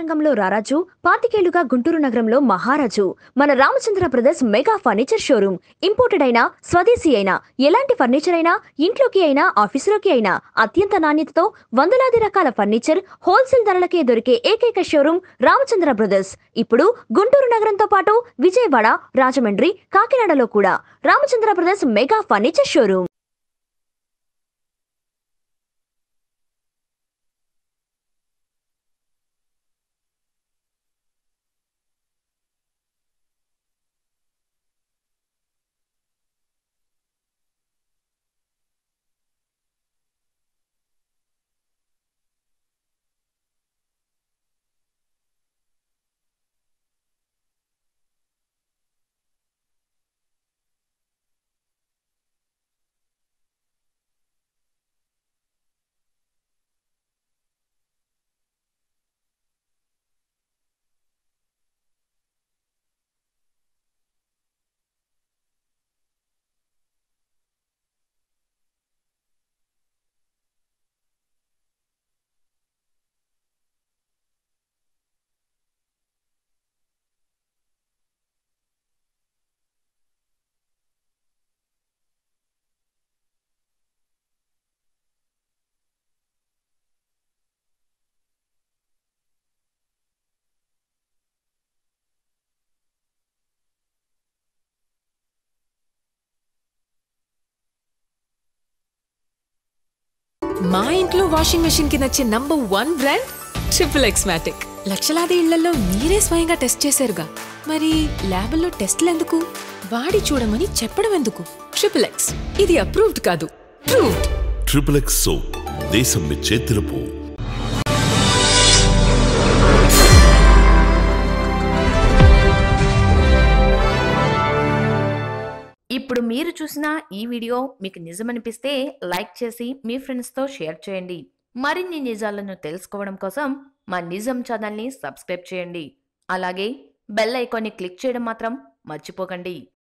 రంగంలో రారాజు పాతికేళ్లుగా గుంటూరు నగరంలో మహారాజు మన Ramachandra brothers mega furniture showroom imported అయినా స్వదేశీ అయినా ఎలాంటి ఫర్నిచర్ అయినా ఇంట్లోకి అయినా ఆఫీసులోకి అయినా అత్యంత నాణ్యతతో వందలాది రకాల ఫర్నిచర్ హోల్సేల్ ధరలకే దొరికే ఏకైక షోరూమ్ రామచంద్ర బ్రదర్స్ ఇప్పుడు గుంటూరు నగరంతో పాటు విజయవాడ రాజమండ్రి కాకినాడలో కూడా Ramachandra brothers mega furniture showroom మా ఇంట్లో వాషింగ్ మెషిన్ కి నచ్చే నంబర్ వన్ బ్రాండ్ ట్రిపుల్ ఎక్స్మాటిక్ లక్షలాది ఇళ్లలో మీరే స్వయంగా టెస్ట్ చేశారుగా మరి ల్యాబ్లో టెస్ట్లు ఎందుకు వాడి చూడమని చెప్పడం ఎందుకు ట్రిపుల్ ఎక్స్ ఇది అప్రూవ్డ్ కాదు ప్రూవ్డ్ ట్రిపుల్ ఎక్స్ సోప్ దేశం మెచ్చే తెలుపు ఇప్పుడు మీరు చూసిన ఈ వీడియో మీకు నిజమనిపిస్తే లైక్ చేసి మీ ఫ్రెండ్స్తో షేర్ చేయండి మరిన్ని నిజాలను తెలుసుకోవడం కోసం మా నిజం ఛానల్ని సబ్స్క్రైబ్ చేయండి అలాగే బెల్ ఐకాన్ని క్లిక్ చేయడం మాత్రం మర్చిపోకండి